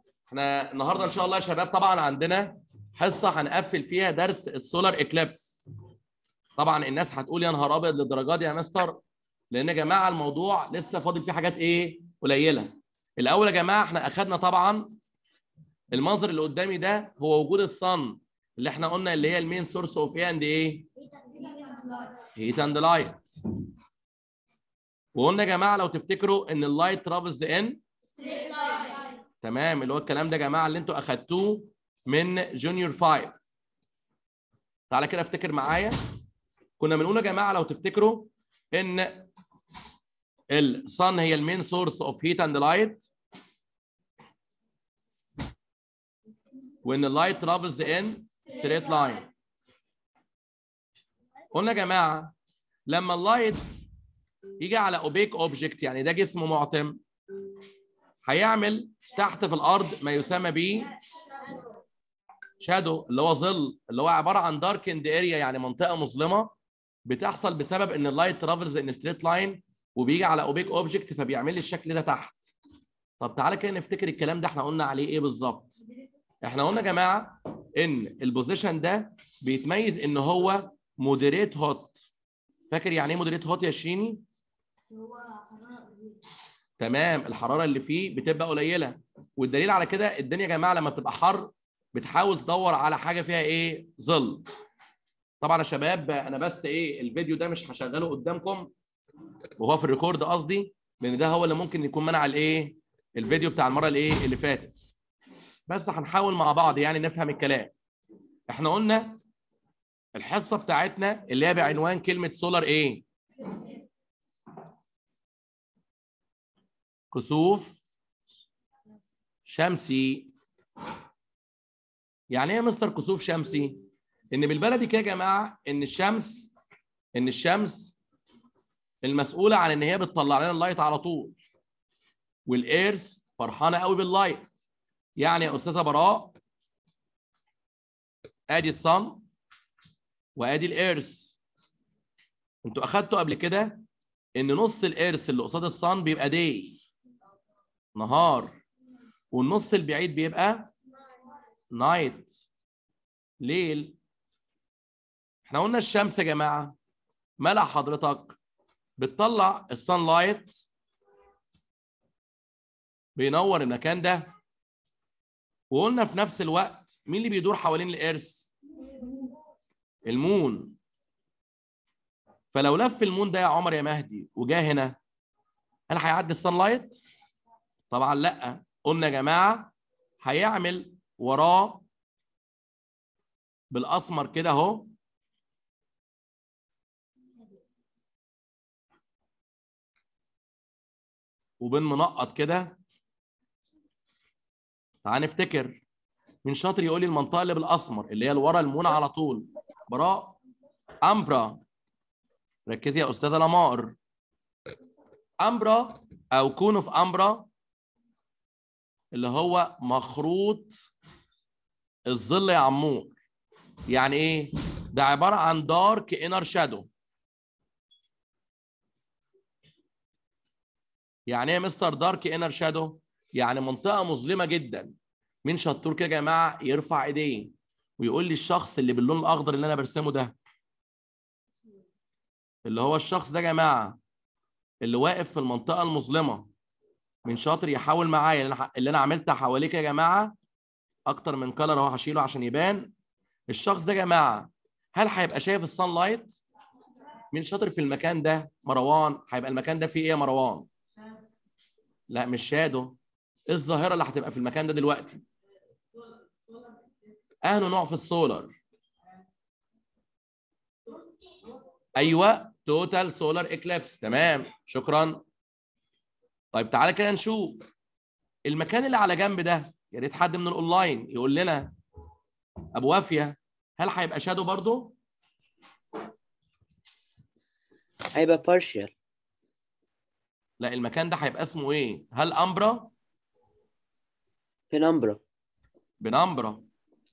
احنا النهارده ان شاء الله يا شباب طبعا عندنا حصه هنقفل فيها درس السولار اكليبس طبعا الناس هتقول يا نهار ابيض للدرجه دي يا مستر لان يا جماعه الموضوع لسه فاضل فيه حاجات ايه قليله الاول يا جماعه احنا اخذنا طبعا المنظر اللي قدامي ده هو وجود الصن اللي احنا قلنا اللي هي المين سورس اوف ايه اند ايه هيت اند لايت وقلنا يا جماعه لو تفتكروا ان اللايت ترافلز ان تمام اللي هو الكلام ده يا جماعه اللي انتوا اخدتوه من جونيور 5 تعالى كده افتكر معايا كنا بنقول يا جماعه لو تفتكروا ان الصن هي المين سورس اوف هيت اند لايت وان اللايت ترافلز ان ستريت لاين قلنا يا جماعه لما اللايت يجي على اوبيك اوبجكت يعني ده جسم معتم هيعمل تحت في الارض ما يسمى ب شادو اللي هو ظل اللي هو عباره عن داركند اريا يعني منطقه مظلمه بتحصل بسبب ان اللايت ترافلز ان ستريت لاين وبيجي على اوبيك اوبجكت فبيعمل لي الشكل ده تحت طب تعالى كده نفتكر الكلام ده احنا قلنا عليه ايه بالظبط احنا قلنا يا جماعه ان البوزيشن ده بيتميز ان هو مودريت هوت فاكر يعني ايه مودريت هوت يا شيني تمام الحراره اللي فيه بتبقى قليله والدليل على كده الدنيا يا جماعه لما بتبقى حر بتحاول تدور على حاجه فيها ايه ظل طبعا يا شباب انا بس ايه الفيديو ده مش هشغله قدامكم وهو في الريكورد قصدي لان ده هو اللي ممكن يكون منع الايه الفيديو بتاع المره الايه اللي فاتت بس هنحاول مع بعض يعني نفهم الكلام احنا قلنا الحصه بتاعتنا اللي هي بعنوان كلمه سولار ايه كسوف شمسي يعني ايه يا مستر كسوف شمسي ان بالبلدي كده يا جماعه ان الشمس ان الشمس المسؤوله عن ان هي بتطلع لنا اللايت على طول والايرث فرحانه قوي باللايت يعني يا استاذه براء ادي الصن وادي الايرث انتوا اخدتوا قبل كده ان نص الايرث اللي قصاد الصن بيبقى داي نهار والنص البعيد بيبقى نايت ليل احنا قلنا الشمس يا جماعه مالها حضرتك بتطلع الصن لايت بينور المكان ده وقلنا في نفس الوقت مين اللي بيدور حوالين الارث المون فلو لف المون ده يا عمر يا مهدي وجا هنا هل هيعدي الصن لايت طبعا لا قلنا يا جماعه هيعمل وراه بالاسمر كده اهو وبالمنقط كده تعال نفتكر مين شاطر يقول لي المنطقه اللي بالاسمر اللي هي اللي ورا المونه على طول براء امبرا ركزي يا استاذه لمار امبرا او كون اوف امبرا اللي هو مخروط الظل يا عمور يعني ايه ده عباره عن دارك انر شادو يعني ايه مستر دارك انر شادو يعني منطقه مظلمه جدا مين شطور كده يا جماعه يرفع ايديه ويقول لي الشخص اللي باللون الاخضر اللي انا برسمه ده اللي هو الشخص ده يا جماعه اللي واقف في المنطقه المظلمه من شاطر يحاول معايا اللي انا عملتها حواليك يا جماعه اكتر من كلر اهو هشيله عشان يبان الشخص ده يا جماعه هل هيبقى شايف الصن لايت مين شاطر في المكان ده مروان هيبقى المكان ده فيه ايه يا مروان لا مش شادو ايه الظاهره اللي هتبقى في المكان ده دلوقتي اهله نوع في السولار ايوه توتال سولار اكليبس تمام شكرا طيب تعالى كده نشوف المكان اللي على جنب ده يا ريت حد من الاونلاين يقول لنا ابو وافيه هل هيبقى شادو برضو هيبقى partial لا المكان ده هيبقى اسمه ايه هل امبرا penumbra بنمبرا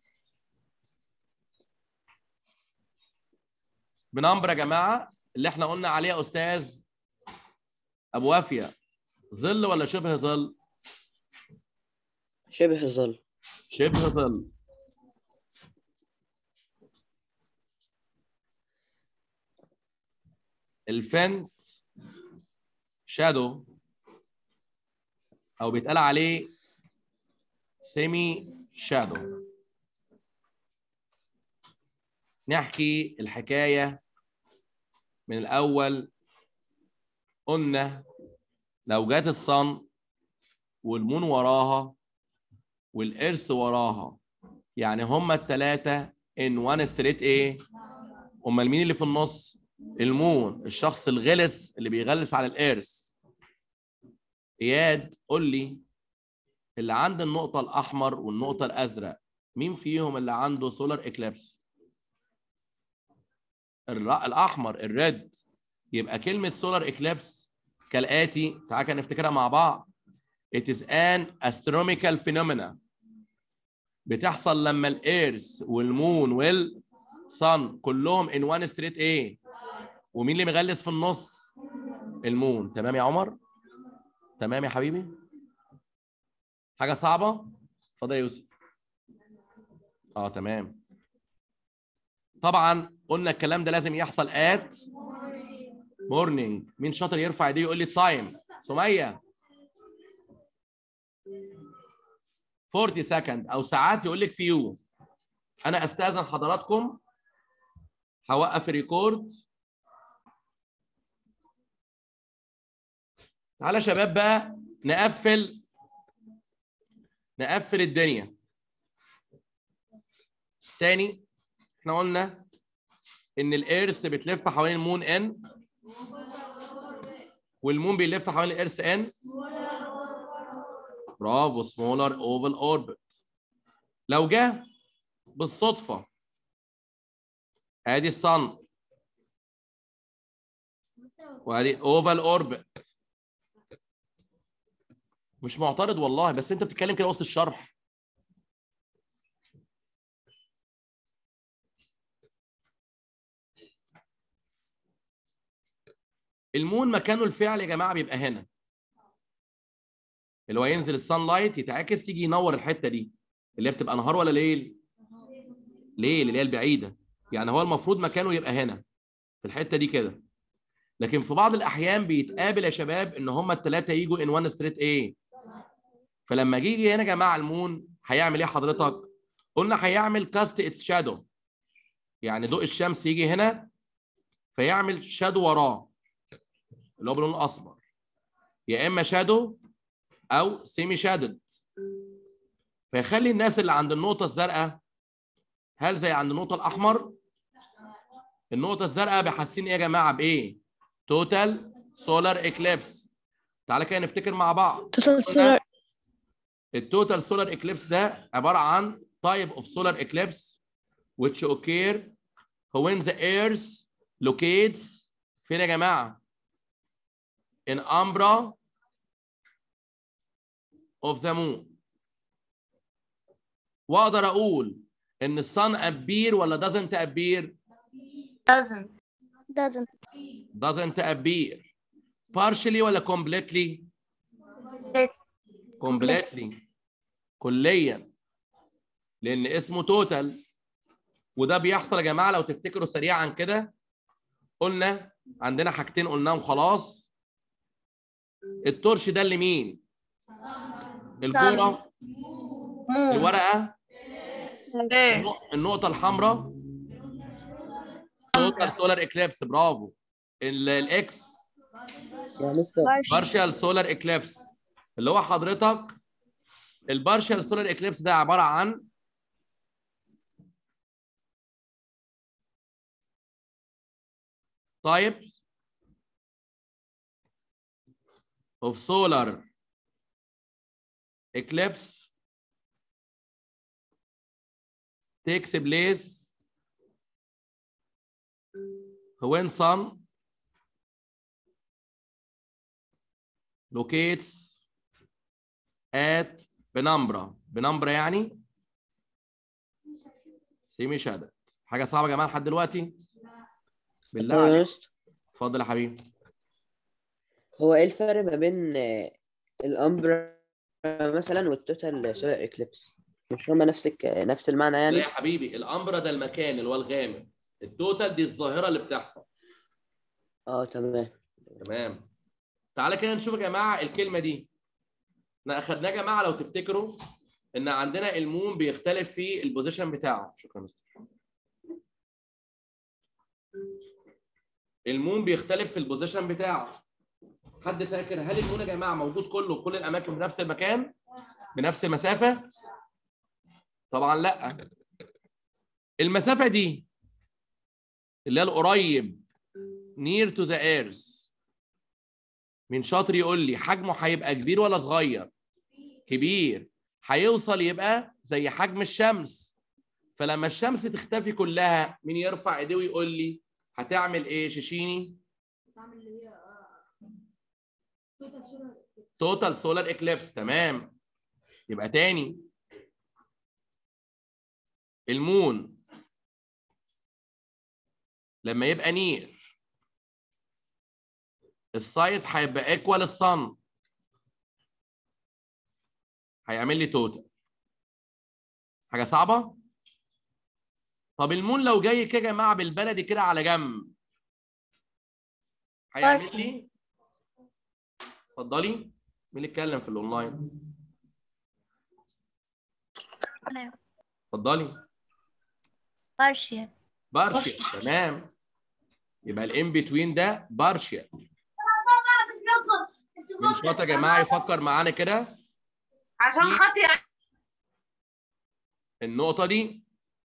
بنمبرا يا جماعه اللي احنا قلنا عليه يا استاذ ابو وافيه ظل ولا شبه ظل شبه ظل شبه ظل الفنت شادو او بيتقال عليه سيمي شادو نحكي الحكايه من الاول قلنا لو جت الصن والمون وراها والارث وراها يعني هما الثلاثه ان وان ستريت ايه امال مين اللي في النص المون الشخص الغلس اللي بيغلس على الارث اياد قول لي اللي عند النقطه الاحمر والنقطه الازرق مين فيهم اللي عنده سولار اكليبس الاحمر الريد يبقى كلمه سولار اكليبس كالاتي تعالى كده نفتكرها مع بعض It is an astronomical phenomena بتحصل لما الايرث والمون والصن كلهم in one straight ايه ومين اللي مغلس في النص المون تمام يا عمر تمام يا حبيبي حاجه صعبه اتفضل يا يوسف اه تمام طبعا قلنا الكلام ده لازم يحصل ات مورنينج مين شاطر يرفع ايديه يقول لي التايم سميه 40 سكند او ساعات يقول لك فيو انا استاذن حضراتكم هوقف الريكورد تعالى يا شباب بقى نقفل نقفل الدنيا تاني احنا قلنا ان الارث بتلف حوالين المون ان والمون بيلف حوالين الارث ان برافو سمولر اوفال اوربت لو جه بالصدفه ادي الصن وادي اوفال اوربت مش معترض والله بس انت بتتكلم كده وسط الشرح المون مكانه الفعلي يا جماعه بيبقى هنا اللي هو ينزل السان لايت يتعكس يجي ينور الحته دي اللي هي بتبقى نهار ولا ليل؟ ليل اللي هي البعيده يعني هو المفروض مكانه يبقى هنا في الحته دي كده لكن في بعض الاحيان بيتقابل يا شباب ان هم الثلاثه يجوا ان وان ستريت ايه فلما يجي هنا يا جماعه المون هيعمل ايه حضرتك؟ قلنا هيعمل كاست اتس شادو يعني ضوء الشمس يجي هنا فيعمل شادو وراه اللي هو باللون الاصفر يا اما شادو او سيمي شادد فيخلي الناس اللي عند النقطه الزرقاء هل زي عند النقطه الاحمر النقطه الزرقاء بيحسين ايه يا جماعه بايه توتال سولار اكليبس تعالى كده نفتكر مع بعض توتال سولار التوتال سولار اكليبس ده عباره عن type of solar eclipse which occur when the earth locates فين يا جماعه in umbra of the moon واقدر اقول ان الصن appear ولا doesn't appear doesn't doesn't doesn't appear partially ولا completely completely كليا لان اسمه توتال وده بيحصل يا جماعه لو تفتكروا سريعا كده قلنا عندنا حاجتين قلناهم خلاص التورش ده اللي مين الكوره الورقه النق- النقطه الحمراء توتال سولار اكليبس برافو ال- الاكس يا مستر بارشال سولار اكليبس اللي هو حضرتك البارشال سولار اكليبس ده عباره عن types of solar eclipse takes place when sun locates at penumbra penumbra يعني سيمي شادت حاجه صعبه يا جماعه لحد دلوقتي بالله يا عليك مستر اتفضل يا حبيبي هو ايه الفرق ما بين آه، الامبرا مثلا والتوتال سولار اكليبس مش هما نفس الك... نفس المعنى لا يعني يا حبيبي الامبرا ده المكان اللي هو الغامق التوتال دي الظاهره اللي بتحصل اه تمام تمام تعالى كده نشوف يا جماعه الكلمه دي احنا اخدناه يا جماعه لو تفتكروا ان عندنا المون بيختلف في البوزيشن بتاعه شكرا مستر المون بيختلف في البوزيشن بتاعه حد فاكر هل المون يا جماعه موجود كله في كل الاماكن بنفس المكان بنفس المسافه طبعا لا المسافه دي اللي هي القريب near to the earth مين شاطر يقول لي حجمه هيبقى كبير ولا صغير كبير هيوصل يبقى زي حجم الشمس فلما الشمس تختفي كلها مين يرفع ايديه ويقول لي هتعمل ايه شيشيني توتال سولار اكليبس تمام يبقى تاني المون لما يبقى نير السايز هيبقى ايكوال الصن هيعمل لي توتال حاجه صعبه طب المون لو جاي كده يا جماعه بالبلدي كده على جنب هيعمل لي اتفضلي مين اللي اتكلم في الاونلاين اتفضلي partial بارشيال تمام يبقى الان بتوين ده بارشيال من شاطر يا جماعه يفكر معانا كده عشان خاطر النقطه دي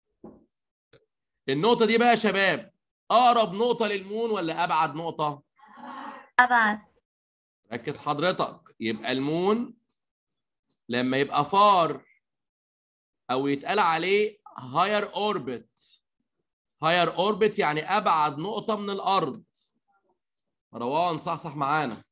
النقطه دي بقى يا شباب اقرب نقطه للمون ولا ابعد نقطه أبعد ركز حضرتك يبقى المون لما يبقى فار او يتقال عليه هاير اوربت هاير اوربت يعني ابعد نقطه من الارض مروان صح صح معانا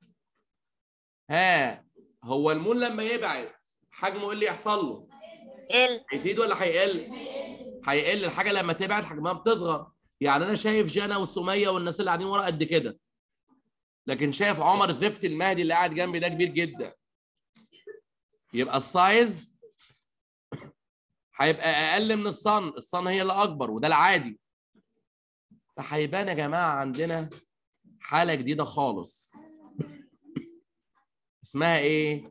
ها هو المون لما يبعد حجمه ايه اللي يحصل له ال هيزيد ولا هيقل هيقل الحاجه لما تبعد حجمها بتصغر يعني انا شايف جانا وسميه والناس اللي قاعدين ورا قد كده لكن شايف عمر زفت المهدي اللي قاعد جنبي ده كبير جدا يبقى السايز هيبقى اقل من الصن الصن هي اللي اكبر وده العادي فهيبان يا جماعه عندنا حاله جديده خالص اسمها ايه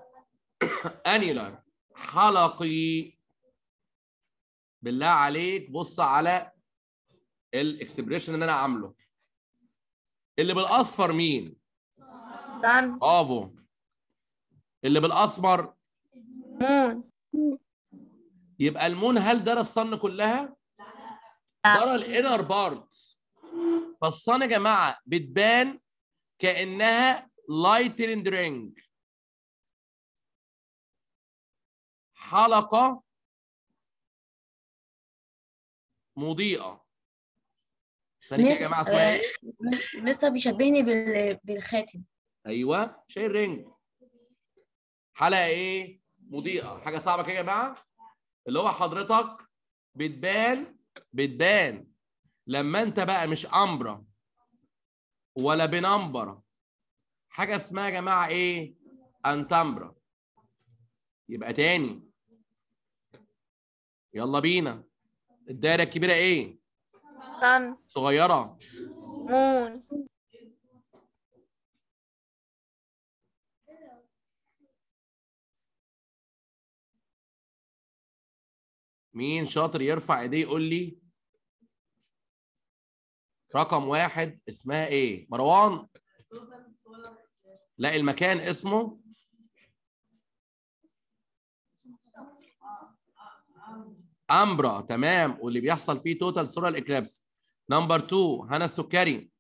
انيلر حلقي بالله عليك بص على الاكسبريشن اللي انا عامله اللي بالاصفر مين sun برافو اللي بالاسمر moon يبقى المون هل درى الصن كلها لا. درى الانر بارت فالصن يا جماعه بتبان كانها لايتنج رينج حلقه مضيئه ثاني كده يا مس- جماعه اسمها آه، ايه مس- مستر بيشبهني بال- بالخاتم ايوه شايل رينج حلقه ايه مضيئه حاجه صعبه كده يا جماعه اللي هو حضرتك بتبان بتبان لما انت بقى مش امبرا ولا بنمبرا حاجه اسمها يا جماعه ايه انتمبرا يبقى تاني يلا بينا الدايره الكبيره ايه sun صغيره moon مين شاطر يرفع ايديه يقول لي رقم واحد اسمها ايه مروان لا المكان اسمه امبرا تمام واللي بيحصل فيه توتال سولار اكليبس نمبر 2 هنا السكري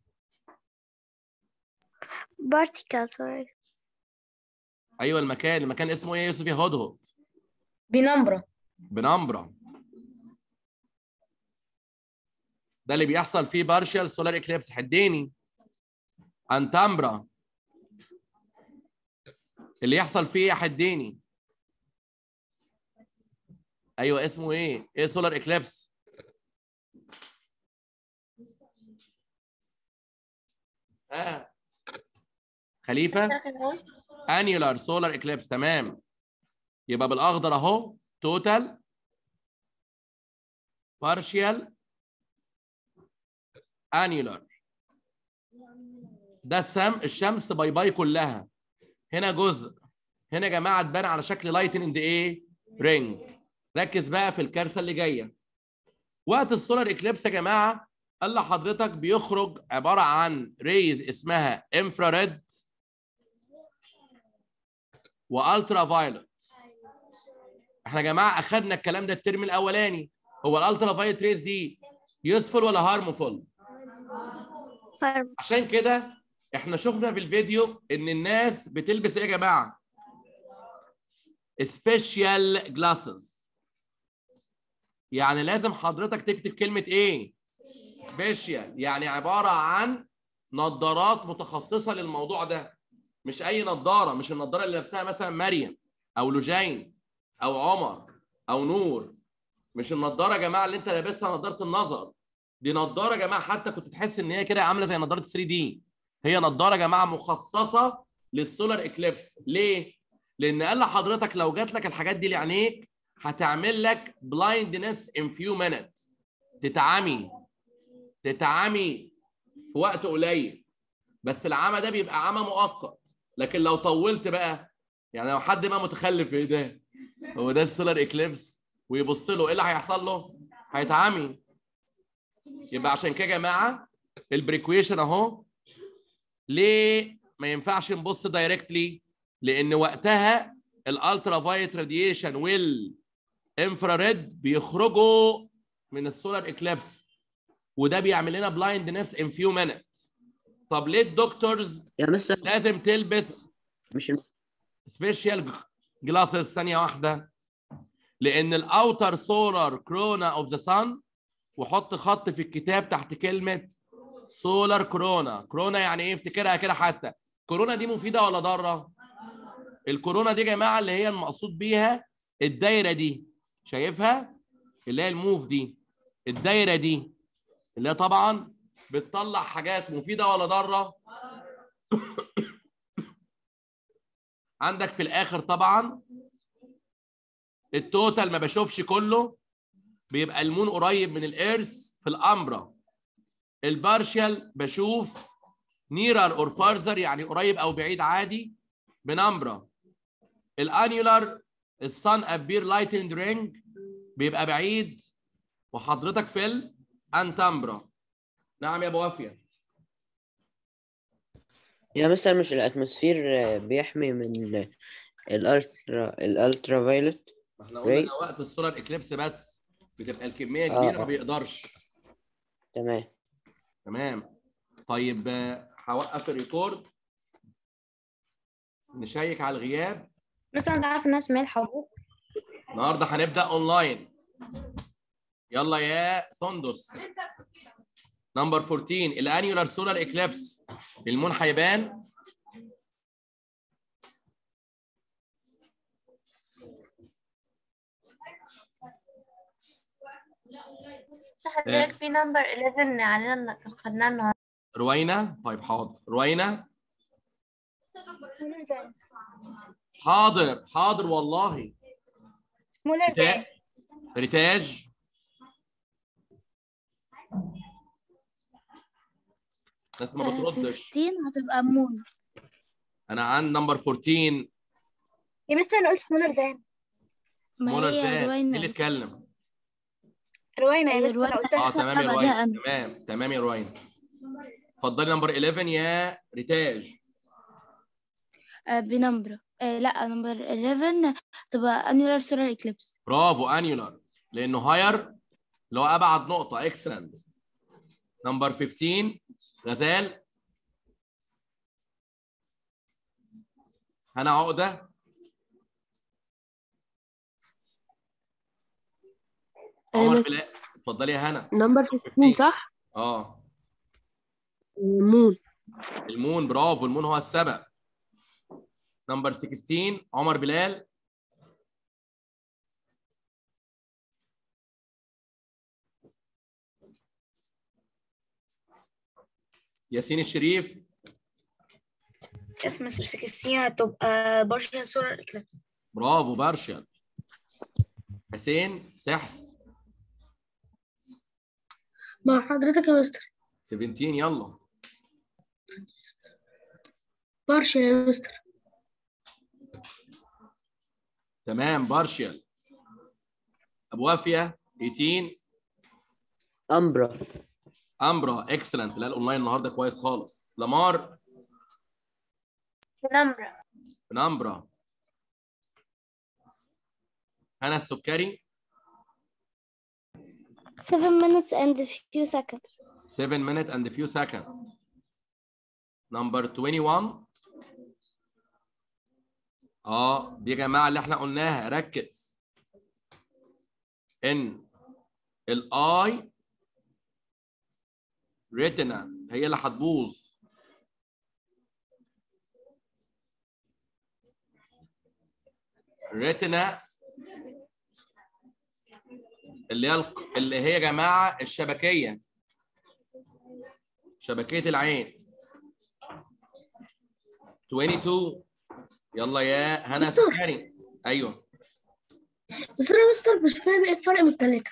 vertical sorry ايوه المكان المكان اسمه ايه يا يوسف يا هدهد بنمرة بنمبرا ده اللي بيحصل فيه بارشال سولار اكليبس حديني انتامبرا اللي يحصل فيه يا حديني ايوه اسمه ايه ايه سولار اكليبس اه خليفه annular solar eclipse تمام يبقى بالاخضر اهو total partial annular ده السم الشمس باي باي كلها هنا جزء هنا يا جماعه تبان على شكل لايتن اند ايه رينج ركز بقى في الكارثه اللي جايه وقت السولار اكليبس يا جماعه قال لحضرتك بيخرج عباره عن ريز اسمها انفراريد والترا فايلوت احنا يا جماعه اخذنا الكلام ده الترم الاولاني هو الالترا فايلوت ريز دي يوسفول ولا هارمفول فرم عشان كده احنا شفنا في الفيديو ان الناس بتلبس ايه يا جماعه سبيشال جلاسز يعني لازم حضرتك تكتب كلمه ايه سبيشال يعني عباره عن نظارات متخصصه للموضوع ده مش اي نظاره مش النظاره اللي لابسها مثلا مريم او لوجين او عمر او نور مش النظاره يا جماعه اللي انت لابسها نظاره النظر دي نظاره يا جماعه حتى كنت تحس ان هي كده عامله زي نظاره 3 دي هي نظاره يا جماعه مخصصه للسولار اكليبس ليه لان قال لحضرتك لو جات لك الحاجات دي لعينيك هتعمل لك بلايندنس ان فيو مينت تتعمي تتعمي في وقت قليل بس العمى ده بيبقى عمى مؤقت لكن لو طولت بقى يعني لو حد ما متخلف ايه ده هو ده السولار اكليبس ويبص له ايه اللي هيحصل له هيتعمي يبقى عشان كده يا جماعه البريكويشن اهو ليه ما ينفعش نبص دايركتلي لان وقتها الالترا فايت راديشن والانفراريد بيخرجوا من السولار اكليبس وده بيعمل لنا بلايندنس ان فيو مينت طب ليه الدكتورز يا مستر لازم تلبس مش الم- سبيشال جلاسز ثانيه واحده لان الاوتر سولار كورونا اوف ذا سان وحط خط في الكتاب تحت كلمه سولار كورونا كورونا يعني ايه افتكرها كده حتى كورونا دي مفيده ولا ضاره الكورونا دي يا جماعه اللي هي المقصود بيها الدايره دي شايفها اللي هي الموف دي الدايره دي اللي هي طبعا بتطلع حاجات مفيده ولا ضاره عندك في الاخر طبعا التوتال ما بشوفش كله بيبقى المون قريب من الارث في الامبرا البارشال بشوف نيرال اور فارزر يعني قريب او بعيد عادي بنمبرا الانيولار الصن ابير لايتند رينج بيبقى بعيد وحضرتك في الانتمبرا نعم يا ابو وافيه يا مستر مش الاتموسفير آه، بيحمي من الالترا الالترا فايلوت ما احنا قلنا ريز. ده وقت السولار اكليبس بس بتبقى الكميه آه، كبيره ما آه. بيقدرش تمام تمام طيب آه، هوقف الريكورد نشيك على الغياب مستر انت عارف الناس مال حبوب النهارده هنبدا اونلاين يلا يا سندس نمبر 14 الانيولار سولار اكليبس المون هيبان حضرتك في نمبر 11 علينا خدناه النهارده روينا طيب حاضر روينا حاضر حاضر والله سمولر ريتا- ريتاج ناس ما بتردش 15 هتبقى مون انا عند نمبر 14 يا مستر انا قلت سمولر ذان سمولر هي زان روينا. مين اللي اتكلم روينا يا أيوة، مستر انا روينا. قلتها اه تمام يا بعدها روينا أنا. تمام تمام يا روينا اتفضلي نمبر 11 يا ريتاج آه، بنمبر آه، لا نمبر 11 تبقى annular solar eclipse برافو انيولار لانه هاير اللي هو ابعد نقطه اكسلنت نمبر 15 غزال هنا عقده عمر بس- بلال اتفضلي يا هنا نمبر 15 صح؟ اه مون المون برافو المون هو السبب نمبر 16 عمر بلال ياسين الشريف يس مستر 16 هتبقى بارشل سولار اكليبس برافو بارشل حسين سحس مع حضرتك يا مستر 17 يلا بارشل يا مستر تمام بارشل ابو وافيه 18 أمبرا امبرا اكسلنت لا الاونلاين النهارده كويس خالص لامار نمبر نمبرا هنا السكري 7 minutes and few seconds 7 minute and few seconds number 21 اه دي يا جماعه اللي احنا قلناها ركز ان الاي ريتنا هي اللي هتبوظ ريتنا اللي هي الق- اللي هي يا جماعه الشبكيه شبكيه العين 22 يلا يا هنا مستر. سكري ايوه بس انا يا مستر مش فاهم ايه الفرق من التلاتة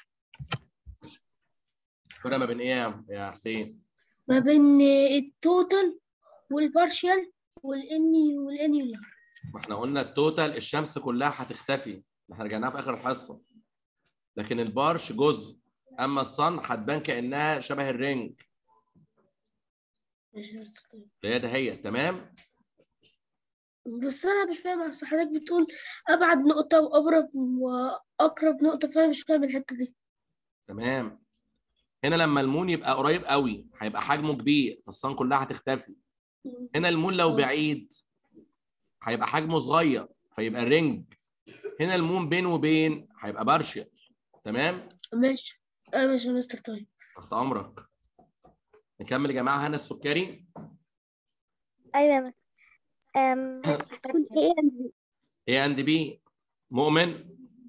فرق ما بين ايه يا- يا حسين ما بين التوتال والبارشال والاني والانيولار ما احنا قلنا التوتال الشمس كلها هتختفي احنا رجعناها في اخر الحصه لكن البارش جزء اما الصن هتبان كانها شبه الرنج ماشي يا مستر طيب. اللي هي ده هي تمام بس انا مش فاهم اصل حضرتك بتقول ابعد نقطة واقرب واقرب نقطة فانا مش فاهم الحتة دي تمام هنا لما المون يبقى قريب قوي هيبقى حجمه كبير فالصن كلها هتختفي هنا المون لو اه. بعيد هيبقى حجمه صغير فيبقى رينج هنا المون بين وبين هيبقى بارشل تمام ماشي اه ماشي يا مستر طيب تحت امرك نكمل يا جماعه هنا السكري ايوه يا مستر أم ايه عندي ايه اند بي مؤمن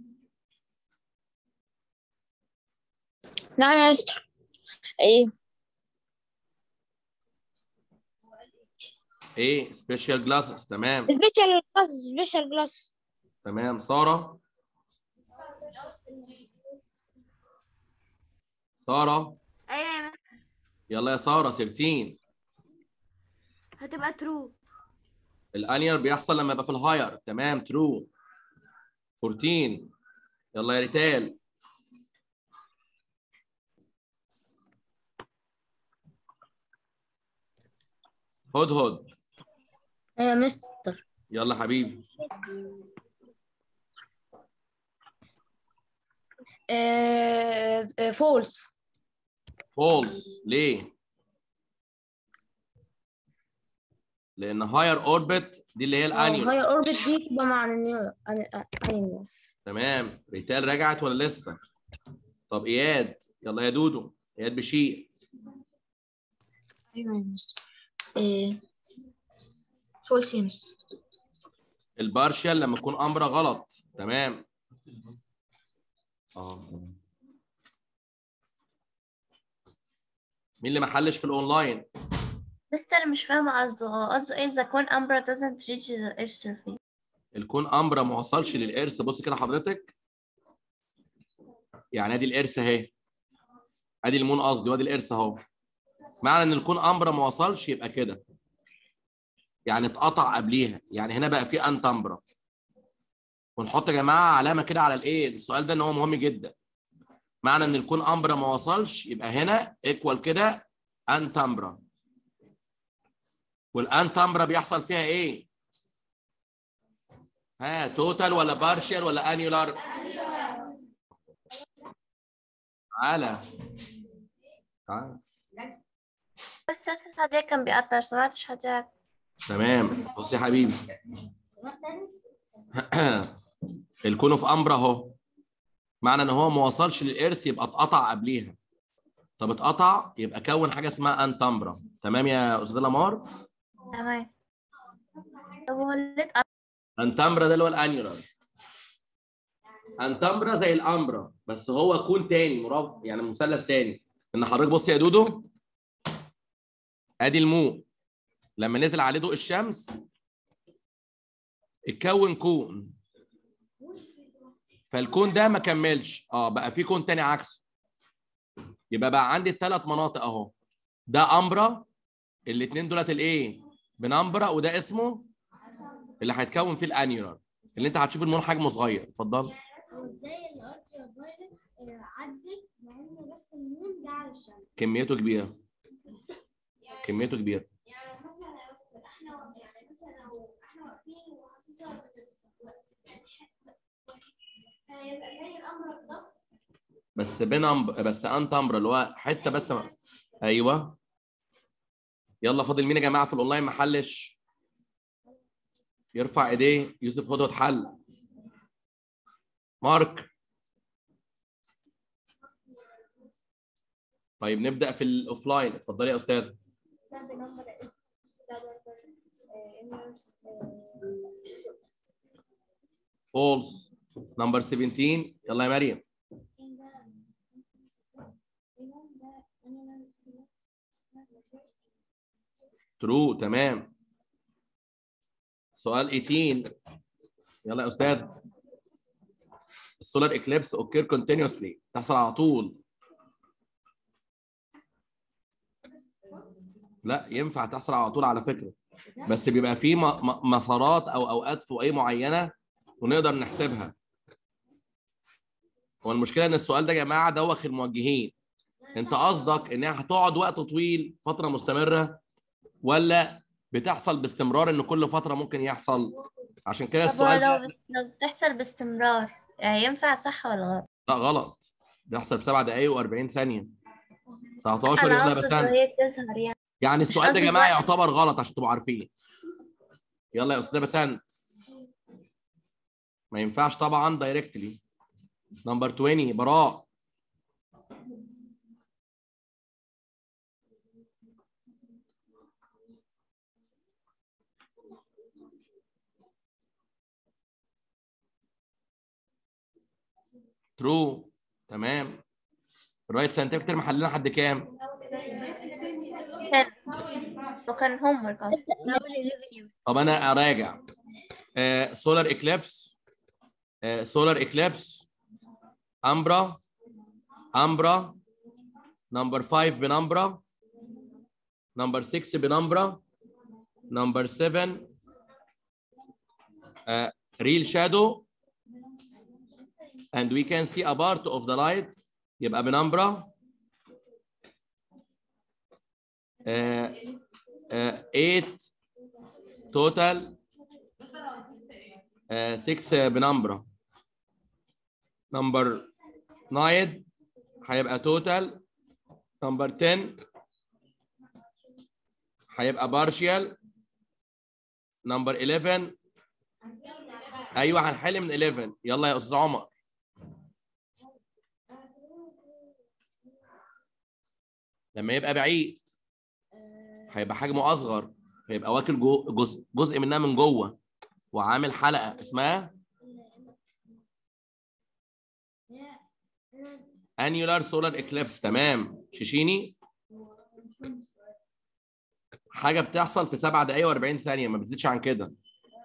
نعم يا مستر ايه ايه سبيشال جلاسز تمام سبيشال جلاس سبيشال جلاس تمام ساره ساره ايوه يا مستر يلا يا ساره 13 هتبقى ترو الانير بيحصل لما يبقى في الهاير تمام ترو 14 يلا يا ريتال هدهد يا مستر يلا حبيبي فولس فولس ليه؟ لان هاير اوربت دي اللي هي الانيول هي اوربت دي تبقى مع النيو انيول تمام ريتال رجعت ولا لسه؟ طب اياد يلا يا دودو اياد بشير ايوه يا مستر ايه فولس يا مستر البارشال لما يكون امر غلط تمام اه مين اللي ما حلش في الاونلاين مستر مش فاهمة قصده هو قصده ايه إذا كون أمبرا doesn't reach the earth surface الكون امر ما وصلش للارث بص كده حضرتك يعني ادي الارث اهي ادي المون قصدي وادي الارث اهو معنى ان الكون امر ما وصلش يبقى كده يعني اتقطع قبليها يعني هنا بقى في ان تمبرا ونحط يا جماعه علامه كده على الايه السؤال ده ان هو مهم جدا معنى ان الكون امبرا ما وصلش يبقى هنا ايكوال كده ان تمبرا والان تمبرا بيحصل فيها ايه ها توتال ولا بارشال ولا انيولار تعالى تعالى بس أساس حضرتك كان بيقطع سمعتش حضرتك تمام بص يا حبيبي الكون في امبرا اهو معنى ان هو ما وصلش للارث يبقى اتقطع قبليها طب اتقطع يبقى كون حاجه اسمها انتمبرا تمام يا استاذ لامار تمام طب هو ليه انتمبرا ده اللي هو الانيولار انتمبرا زي الامبرا بس هو كون تاني مربع يعني مثلث تاني ان حضرتك بص يا دودو ادي المو لما نزل عليه ضوء الشمس اتكون كون فالكون ده ما كملش اه بقى في كون تاني عكسه يبقى بقى عندي الثلاث مناطق اهو ده امبرا الاثنين دولت الايه بنمبرا وده اسمه اللي هيتكون فيه الانيولار اللي انت هتشوف المون حجمه صغير اتفضل وازاي الالترا فايلت عدت مع ان بس النون جه على الشمس كميته كبيره كميته كبيره يعني مثلا بس احنا يعني مثلا لو احنا واقفين وحاسسها هيبقى زي الامر بالظبط بس بين أمب... بس انت امبرا اللي هو حته بس ما... ايوه يلا فاضل مين يا جماعه في الاونلاين محلش يرفع ايديه يوسف هدهد حل مارك طيب نبدا في الاوفلاين اتفضلي يا استاذ فولس نمبر 17 يلا يا مريم ترو تمام سؤال 18 يلا يا استاذ السولار اكليبس اوكير كونتينوسلي تحصل على طول لا ينفع تحصل على طول على فكره بس بيبقى في م- م- مسارات او اوقات فوقيه معينه ونقدر نحسبها هو المشكله ان السؤال ده يا جماعه دوخ الموجهين انت قصدك انها هتقعد وقت طويل فتره مستمره ولا بتحصل باستمرار ان كل فتره ممكن يحصل عشان كده طب السؤال لو ده بس لو بتحصل باستمرار يعني ينفع صح ولا غلط؟ لا غلط بيحصل في 7 دقائق و40 ثانيه 19 أنا يلا أقصد بسنت وهي بتظهر يعني يعني مش السؤال ده يا قصدي جماعه وقت. يعتبر غلط عشان تبقوا عارفين يلا يا استاذه بسنت ما ينفعش طبعا دايركتلي نمبر 20 براء ترو تمام الرايت ساينتفك محلنا حد كام؟ كان وكان هوم ورك أصلا طب انا اراجع سولار اكليبس سولار اكليبس امبرا امبرا نمبر 5 بنمبرا نمبر 6 بنمبرا نمبر 7 ريل شادو and we can see a part of the light يبقى بنمبرا 8 توتال 6 بنمبرا نمبر 9 هيبقى توتال نمبر 10 هيبقى بارشيال نمبر 11 ايوه هنحل من 11 يلا يا استاذ عمر لما يبقى بعيد هيبقى حجمه اصغر هيبقى واكل جو جزء جزء منها من جوه وعامل حلقه اسمها انيولار سولار اكليبس تمام شيشيني حاجه بتحصل في 7 دقائق و40 ثانيه ما بتزيدش عن كده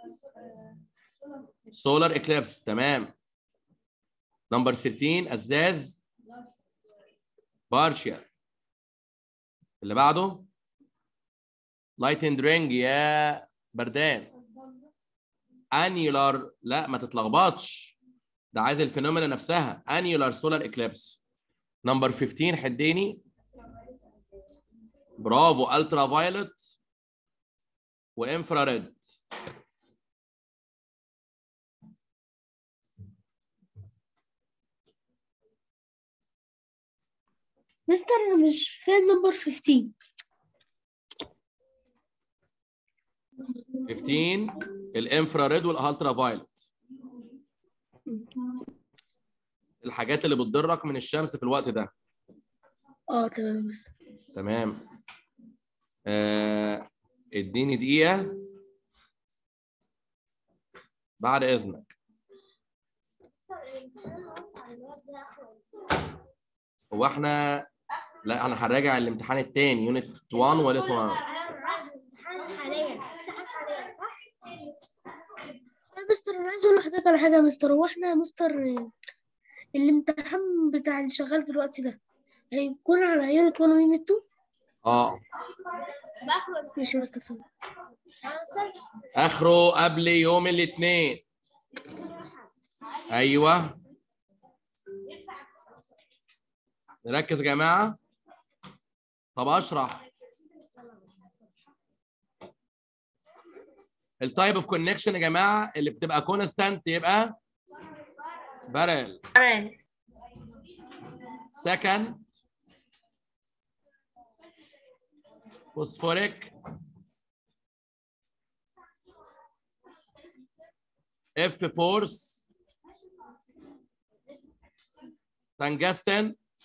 سولار اكليبس تمام نمبر 13 ازاز بارشيال اللي بعده لايت اند رينج يا بردان انيولار لا ما تتلخبطش ده عايز الفينومينا نفسها انيولار سولار اكليبس نمبر 15 حديني برافو الترا فايلوت وانفراريد مستر انا مش فاهم نمبر 15 15 الانفراريد والالترا فايلوت الحاجات اللي بتضرك من الشمس في الوقت ده اه تمام يا مستر تمام آه، اديني دقيقة بعد إذنك هو احنا لا انا هراجع الامتحان التاني يونت 1 ولسه ما حاليا حاليا صح؟ مستر انا عايز اقول لحضرتك على حاجه يا مستر هو احنا يا مستر آه، الامتحان بتاع اللي شغال دلوقتي ده هيكون على يونت 1 ويونت 2 اه ماشي يا مستر سلام اخره قبل يوم الاثنين ايوه نركز يا جماعه طب اشرح التايب اوف كونكشن يا جماعه اللي بتبقى كونستانت يبقى بارل parallel second phosphoric F force tungsten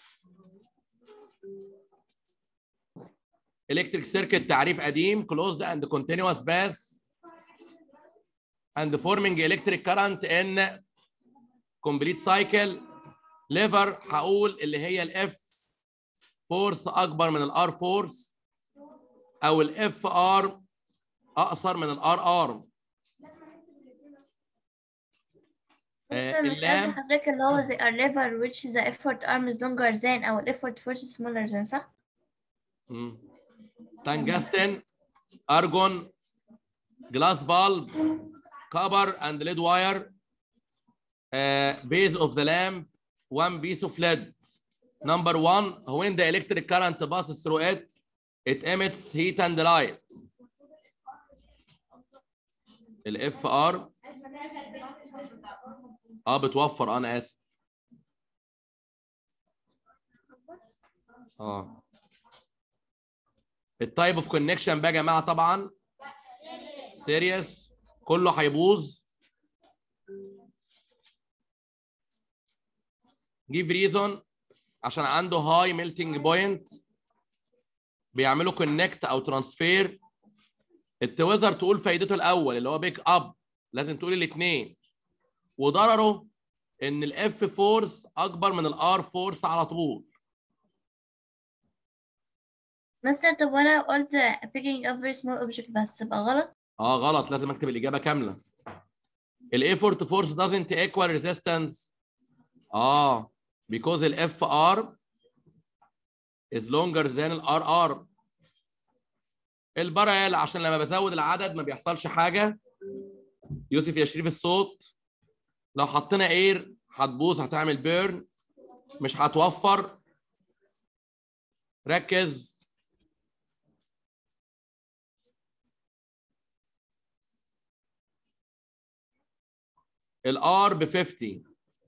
electric circuit تعريف قديم closed and continuous path and forming electric current in complete cycle ليفر هقول اللي هي الاف فورس اكبر من الار فورس او الاف ار اقصر من الار ار مستر مش اللام قصدي حضرتك اللي هو زي a lever which the effort arm is longer than أو ال effort force is smaller than صح؟ تنجستن ارجون جلاس بالب كبر اند ليد واير base of the lamp one piece of lead number one when the electric current passes through it it emits heat and light الاف ار اه بتوفر انا اسف اه التايب اوف كونكشن بقى يا جماعه طبعا سيريس كله هيبوظ جيف ريزون عشان عنده هاي ميلتنج بوينت بيعملوا كونكت او ترانسفير التويزر تقول فايدته الاول اللي هو بيك اب لازم تقول الاثنين وضرره ان الاف فورس اكبر من الار فورس على طول مستر طب وأنا قلت picking up very small object بس يبقى غلط؟ اه غلط لازم اكتب الاجابه كامله الايفورت فورس doesn't equal resistance اه because الاف ار is longer than الار ار البارل عشان لما بزود العدد ما بيحصلش حاجه يوسف يا شريف الصوت لو حطينا اير هتبوظ هتعمل بيرن مش هتوفر ركز الار ب 50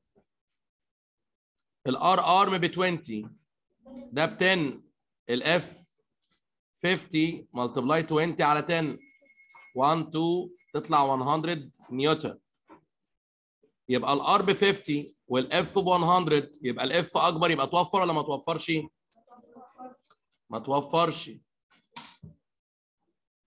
الار ارم ب 20 ده ب 10 الاف 50 ملتبلاي 20 على 10 1 2 تطلع 100 نيوتن يبقى الار ب 50 والاف ب 100 يبقى الاف اكبر يبقى توفر ولا ما توفرش؟ ما توفرش